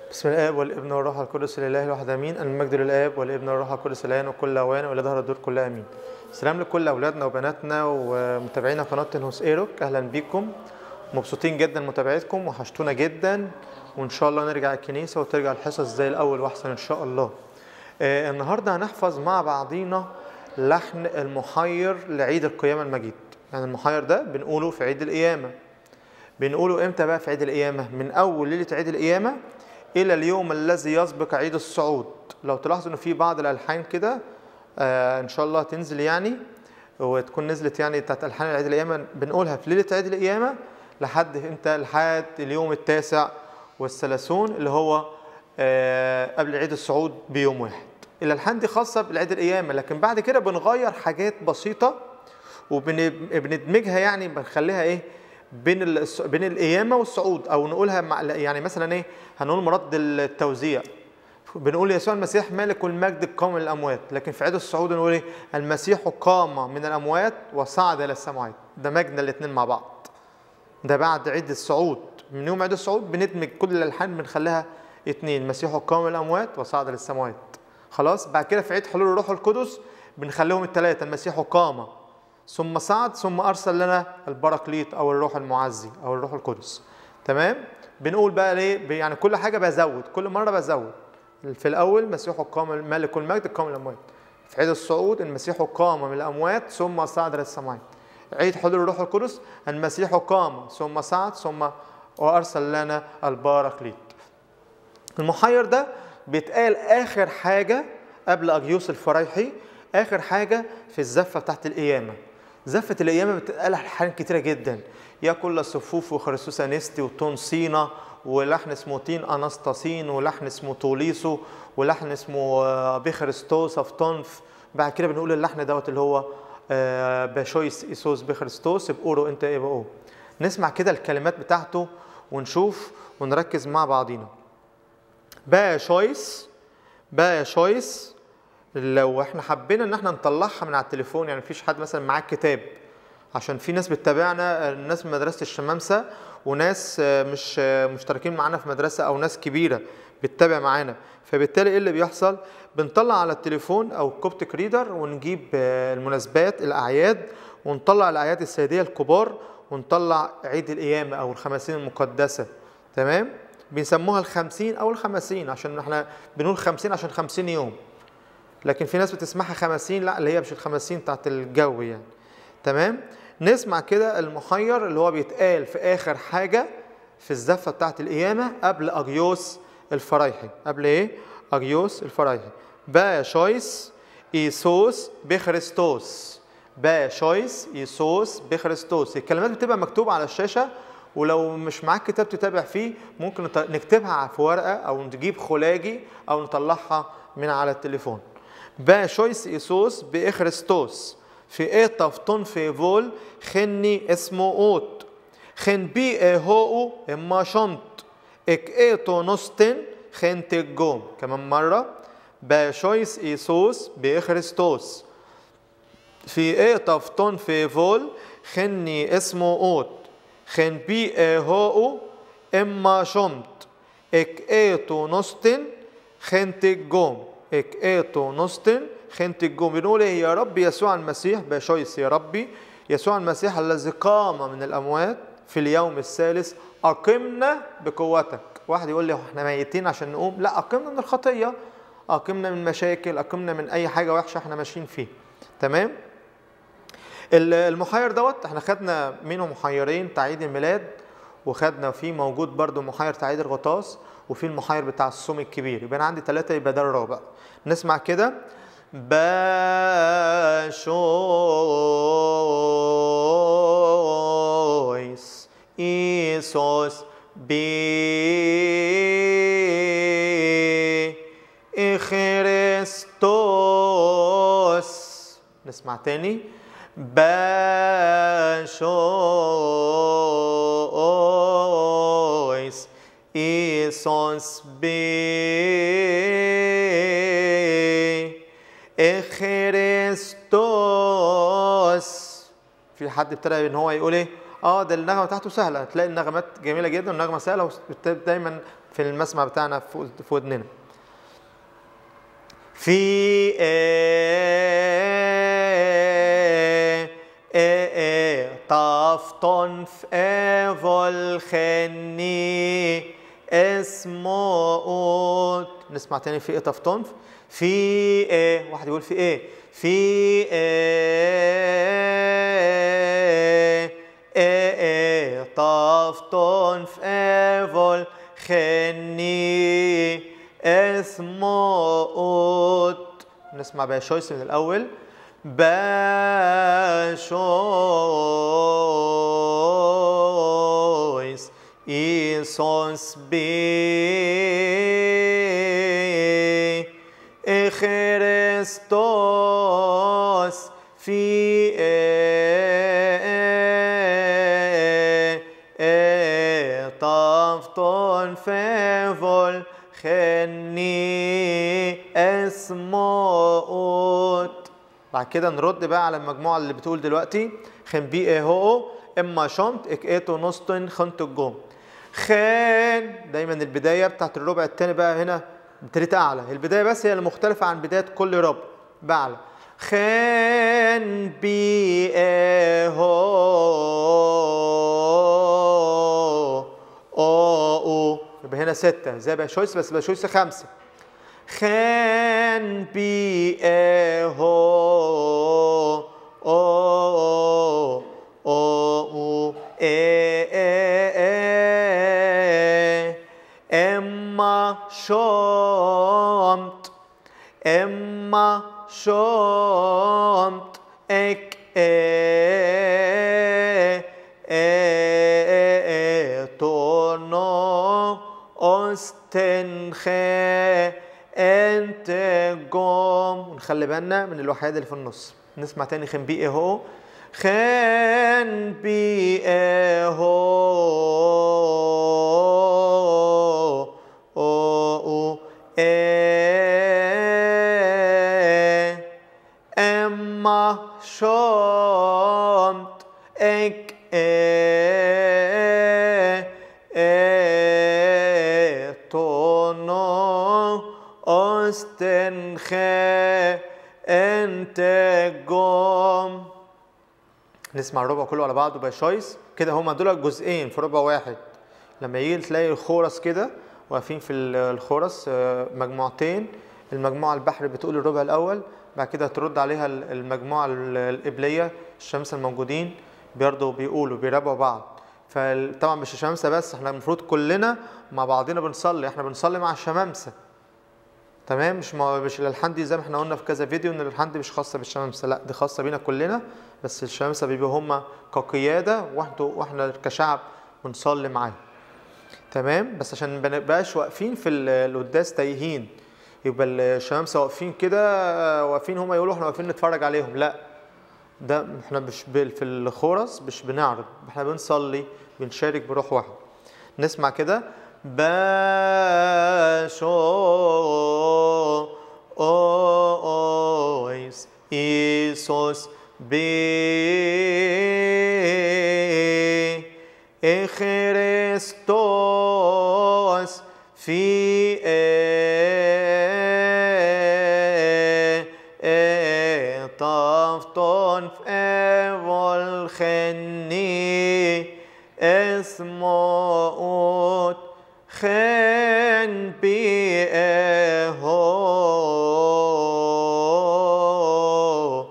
بسم الآب والابن والروح القدس لله الواحد امين المجد للآب والابن والروح القدس الآن وكل أوان وإلى ظهر الدور كلها امين سلام لكل أولادنا وبناتنا ومتابعينا قناة تنهوس ايروك أهلا بيكم مبسوطين جدا متابعتكم وحشتونا جدا وإن شاء الله نرجع الكنيسة وترجع الحصص زي الأول وأحسن إن شاء الله آه النهاردة هنحفظ مع بعضينا لحن المحير لعيد القيامة المجيد يعني المحير ده بنقوله في عيد القيامة بنقوله امتى بقى في عيد القيامة من أول ليلة عيد القيامة إلى اليوم الذي يسبق عيد الصعود لو تلاحظوا إن في بعض الألحان كده آه إن شاء الله تنزل يعني وتكون نزلت يعني بتاعت ألحان عيد القيامة بنقولها في ليلة عيد القيامة لحد امتى لحد اليوم التاسع والثلاثون اللي هو آه قبل عيد الصعود بيوم واحد الألحان دي خاصة بالعيد القيامة لكن بعد كده بنغير حاجات بسيطة وبندمجها يعني بنخليها ايه بين ال... بين القيامه والصعود او نقولها مع... يعني مثلا ايه هنقول مرد التوزيع بنقول يسوع المسيح مالك المجد القام من الاموات لكن في عيد الصعود نقول ايه المسيح قام من الاموات وصعد الى السماوات دمجنا الاثنين مع بعض ده بعد عيد الصعود من يوم عيد الصعود بندمج كل الالحان بنخليها اثنين المسيح قام من الاموات وصعد للسماوات خلاص بعد كده في عيد حلول الروح القدس بنخليهم الثلاثه المسيح قام ثم صعد ثم ارسل لنا البراكليت او الروح المعزي او الروح القدس تمام بنقول بقى ليه يعني كل حاجه بزود كل مره بزود في الاول المسيح قام ملك المجد قام من الاموات في عيد الصعود المسيح قام من الاموات ثم صعد للسماوات عيد حضور الروح القدس المسيح قام ثم صعد ثم وارسل لنا البراكليت المحير ده بيتقال اخر حاجه قبل اجيوس الفريحي اخر حاجه في الزفه بتاعت القيامه زفة القيامة بتتقال ألحان كتيرة جدا يا كل الصفوف وخريسوس أنستي وتون سينا ولحن اسمه تين أنستاسين ولحن اسمه توليسو ولحن اسمه بخريستوس أفتونف بعد كده بنقول اللحن دوت اللي هو باشويس إيسوس بخريستوس بقولوا أنت إيه بقول نسمع كده الكلمات بتاعته ونشوف ونركز مع بعضينا باشويس باشويس لو احنا حبينا ان احنا نطلعها من على التليفون يعني مفيش حد مثلا معاه كتاب عشان في ناس بتتابعنا ناس من مدرسه الشمامسه وناس مش مشتركين معانا في مدرسه او ناس كبيره بتتابع معانا فبالتالي ايه اللي بيحصل بنطلع على التليفون او كوبتك ريدر ونجيب المناسبات الاعياد ونطلع الاعياد السيديه الكبار ونطلع عيد القيامه او الخمسين المقدسه تمام بنسموها الخمسين او الخمسين عشان احنا بنقول خمسين عشان خمسين يوم لكن في ناس بتسمعها خمسين لا اللي هي مش الخمسين بتاعت الجو يعني تمام نسمع كده المحير اللي هو بيتقال في اخر حاجه في الزفه بتاعت القيامه قبل اجيوس الفرايحي قبل ايه اجيوس الفرايحي با شويس ايسوس بخريستوس با شويس ايسوس بخريستوس الكلمات بتبقى مكتوبه على الشاشه ولو مش معاك كتاب تتابع فيه ممكن نكتبها في ورقه او نجيب خلاجي او نطلعها من على التليفون باشويس إيسوس بإخريستوس في إيتا فتون في فول خني اسمه أوت خن بي إيهو إما شنط إك إيتو نستن خن تجوم كمان مرة باشويس إيسوس بإخريستوس في إيتا فتون في فول خني اسمه أوت خن بي إيهو إما شنط إك إيتو نستن خن تجوم اك ايتو نستن خنت الجوم بنقول ايه يا رب يسوع المسيح بشويس يا ربي يسوع المسيح الذي قام من الاموات في اليوم الثالث اقمنا بقوتك واحد يقول لي احنا ميتين عشان نقوم لا اقمنا من الخطيه اقمنا من مشاكل اقمنا من اي حاجه وحشه احنا ماشيين فيه تمام المحير دوت احنا خدنا منه محيرين تعيد الميلاد وخدنا فيه موجود برضو محير تعيد الغطاس وفي المحير بتاع الصوم الكبير يبقى انا عندي ثلاثة يبقى ده الرابع نسمع كده باشويس إيسوس بي إخريستوس نسمع تاني باشويس إيسوس بي إخريستوس في حد ابتدى ان هو يقول ايه اه ده النغمه بتاعته سهله تلاقي النغمات جميله جدا النغمه سهله دايما في المسمع بتاعنا في في ودننا في طافتون في ايفول خني اسموت نسمع تاني في ايه طافتون في ايه واحد يقول في ايه في ايه ايه ايه طافتون في ايفول خني اسموت نسمع بقى شويس من الاول باشويس إيسوس بي خريستوس في طافتون فيفول خني اسموت بعد كده نرد بقى على المجموعة اللي بتقول دلوقتي خن بي ايه هو اما شنط اك ايتو نصتن خنت الجوم خان دايما البداية بتاعت الربع التاني بقى هنا ابتديت اعلى البداية بس هي المختلفة عن بداية كل ربع بعلى خان بي ايه هو او او يبقى هنا ستة زي بقى شويس بس بقى شويس خمسة خان بي ايه هو او او او ايه ايه ايه اما شومت اما شومت اك ايه ايه تونو استنخي انت قوم ونخلي بالنا من الوحيد اللي في النص نسمع تاني خن بي ايه هو خن بي ايه هو او او ايه اما شومت اك ايه ايه تونو استنخي انت قوم نسمع الربع كله على بعضه بشويس كده هما دول جزئين في ربع واحد لما يجي تلاقي الخورس كده واقفين في الخورس آه، مجموعتين المجموعة البحر بتقول الربع الأول بعد كده ترد عليها المجموعة القبلية الشمس الموجودين برضه بيقولوا بيرابعوا بعض فطبعا مش الشمامسة بس احنا المفروض كلنا مع بعضنا بنصلي احنا بنصلي مع الشمامسة تمام مش ما مش الالحان دي زي ما احنا قلنا في كذا فيديو ان الالحان دي مش خاصه بالشمامسه لا دي خاصه بينا كلنا بس الشمامسه بيبقوا هم كقياده واحنا واحنا كشعب بنصلي معاهم تمام بس عشان ما نبقاش واقفين في ال- القداس تايهين يبقى الشمامسه واقفين كده واقفين هم يقولوا احنا واقفين نتفرج عليهم لا ده احنا مش بال- في الخورس مش بنعرض احنا بنصلي بنشارك بروح واحد نسمع كده باشو اويس إيسوس بي خريستوس في طافتون في ايفول خني اسموت خن بي هو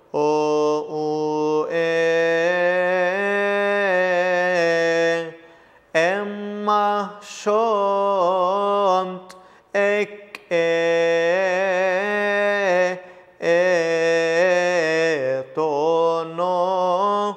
او ايه اما شومت اك ايه ايه تونو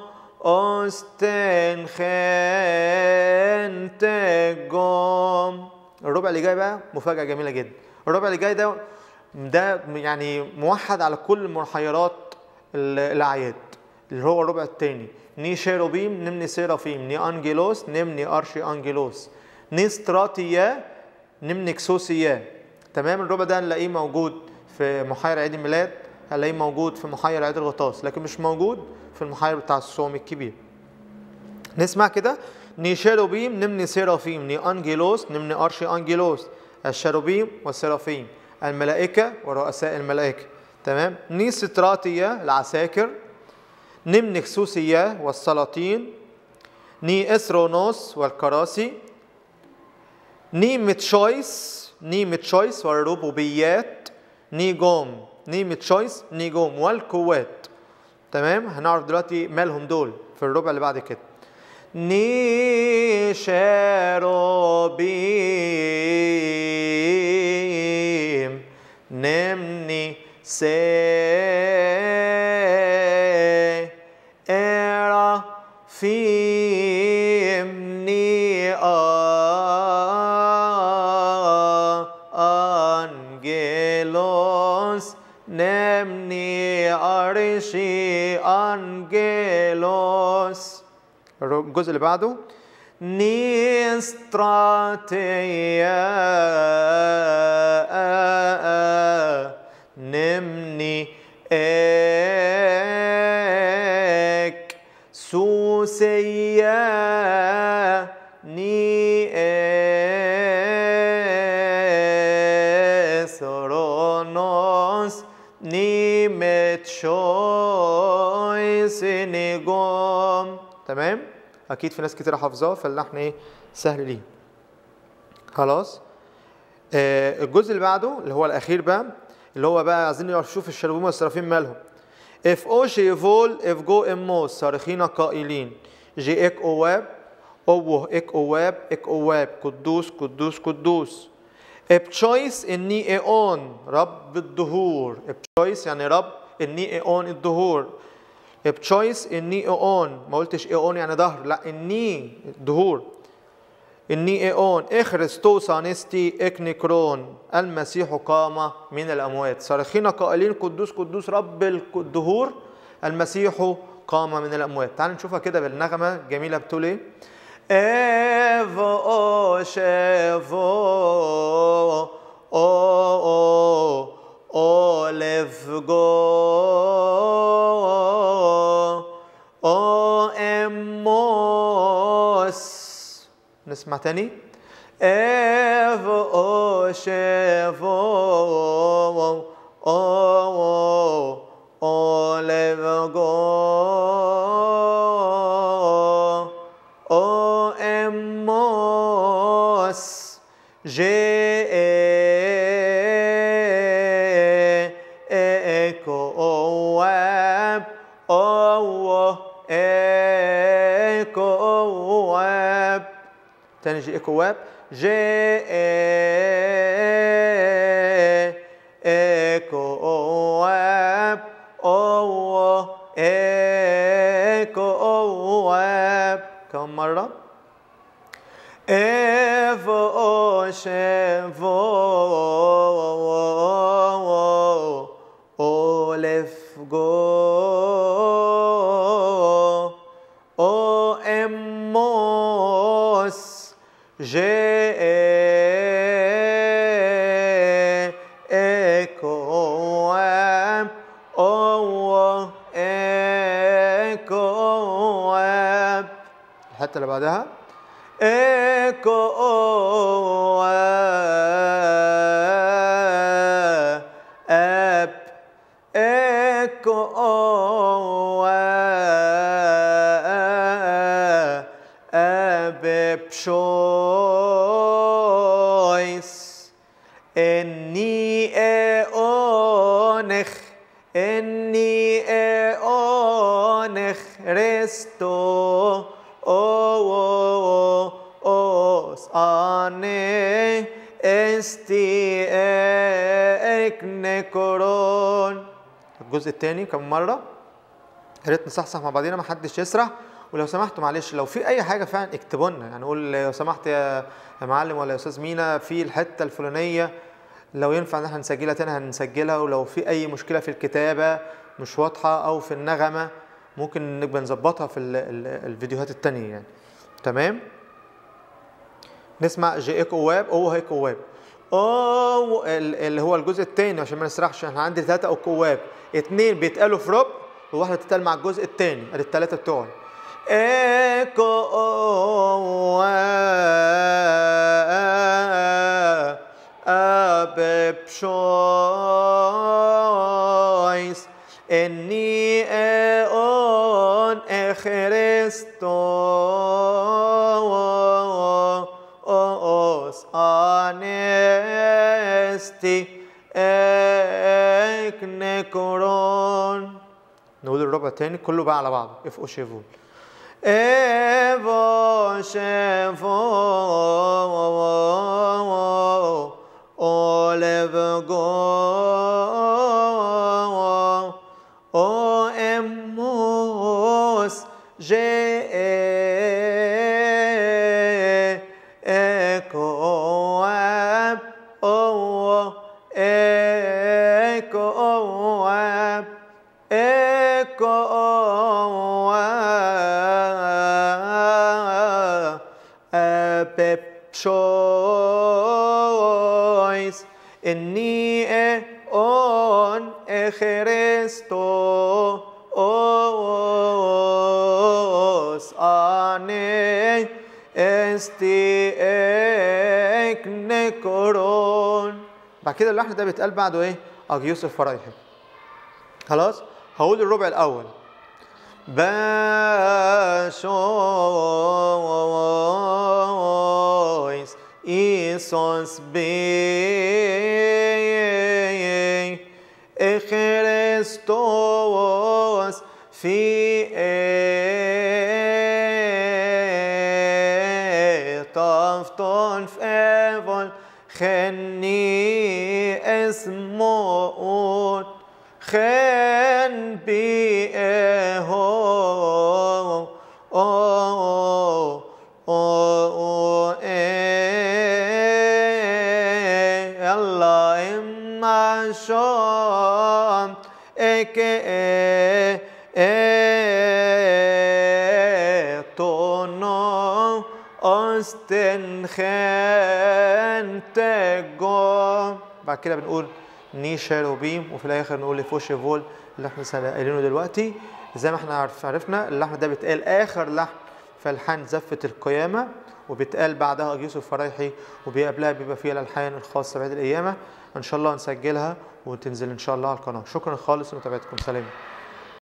استنخن تقوم الربع اللي جاي بقى مفاجأة جميلة جدا الربع اللي جاي ده ده يعني موحد على كل محيرات ال- الأعياد اللي هو الربع الثاني ني شيروبيم نمني سيرافيم ني أنجيلوس نمني أرشي أنجيلوس ني ستراتيا نمني كسوسيا تمام الربع ده هنلاقيه موجود في محير عيد الميلاد هنلاقيه موجود في محير عيد الغطاس لكن مش موجود في المحير بتاع الصوم الكبير نسمع كده ني شيروبيم نمني سيرافيم ني أنجيلوس نمني أرشي أنجيلوس الشيروبيم والسيرافيم الملائكة ورؤساء الملائكة تمام ني ستراتية العساكر نمني خسوسية والسلاطين ني إسرونوس والكراسي ني متشويس ني متشويس والربوبيات ني جوم ني متشويس ني جوم والقوات تمام هنعرف دلوقتي مالهم دول في الربع اللي بعد كده ني شاروبيم نمني سي إرا فيمني أنجيلوس نمني أرشي أنجيلوس الجزء اللي بعده نستراتيا نمني اك سوسيا ني اسرونوس ني متشويس نيجوم تمام اكيد في ناس كتير حافظاه فاللحن ايه سهل ليه خلاص آه الجزء اللي بعده اللي هو الاخير بقى اللي هو بقى عايزين نشوف الشربوم والسرافين مالهم اف او شيفول اف جو اموس صارخين قائلين جي اك اواب اوه اك اواب اك اواب قدوس قدوس قدوس ابتشويس اني ايون رب الدهور ابتشويس يعني رب اني ايون الدهور ابتشويس اني ايون ما قلتش ايون يعني ظهر لا اني دهور اني ايون اخرستوس انستي اكنيكرون المسيح قام من الاموات صارخين قائلين قدوس قدوس رب الدهور المسيح قام من الاموات تعالوا نشوفها كده بالنغمه جميله بتقول ايه ايفو شيفو او او اوليف جو او اموس نسمع تاني ايفو شيفو او او اوليف جو او اموس جي ايكو اواب او ايكو اواب تاني جي ايكو واب جي ايكو اواب او ايكو اواب كم مرة اف او شيفو اولف جو او اموس جي ايكو ام او ايكو ام الحته اللي بعدها ايكو اب ايكو اب بشويس اني اونخ اني اونخ ريستو او اوس اني استي اكنكرون الجزء الثاني كم مره يا ريت نصحصح مع بعضينا ما حدش يسرح ولو سمحتوا معلش لو في اي حاجه فعلا اكتبوا لنا يعني قول لو سمحت يا يا معلم ولا يا استاذ مينا في الحته الفلانيه لو ينفع ان احنا نسجلها تاني هنسجلها ولو في اي مشكله في الكتابه مش واضحه او في النغمه ممكن نبقى نظبطها في ال ال الفيديوهات التانية يعني تمام نسمع جي ايكو واب او هيك واب او ال- اللي هو الجزء الثاني عشان ما نسرحش احنا عندي ثلاثة او كواب اثنين بيتقالوا في ربع وواحدة بتتقال مع الجزء الثاني ادي الثلاثة بتوعي اكو اب بشويس اني اون اخريستوس انستي اكنكرون نقول الربع تاني كله بقى على بعض اف او شيفون ايفو شيفو اوليف جو او اموس جي ايكو اب او ايكو اب ايكو اب شويس اني اون اخريستو اوس اني استي اكنكرون بعد كده اللحن ده بيتقال بعده ايه اجيوس الفرايحي خلاص هقول الربع الاول باشويس إيسوس بي إخريستوس في طفتون في ايفون خني اسمون خن بي هو او او ايه الله اما شام اك ايه ايه تونو استن خان تجو بعد كده بنقول ني شيروبيم وفي الاخر نقول لفوش فول اللي احنا لسه قايلينه دلوقتي زي ما احنا عرف عرفنا اللحن ده بيتقال اخر لحن في الحان زفه القيامه وبيتقال بعدها اجيوس الفرايحي وقبلها بيبقى فيها الالحان الخاصه بعيد القيامه ان شاء الله نسجلها وتنزل ان شاء الله على القناه شكرا خالص لمتابعتكم سلام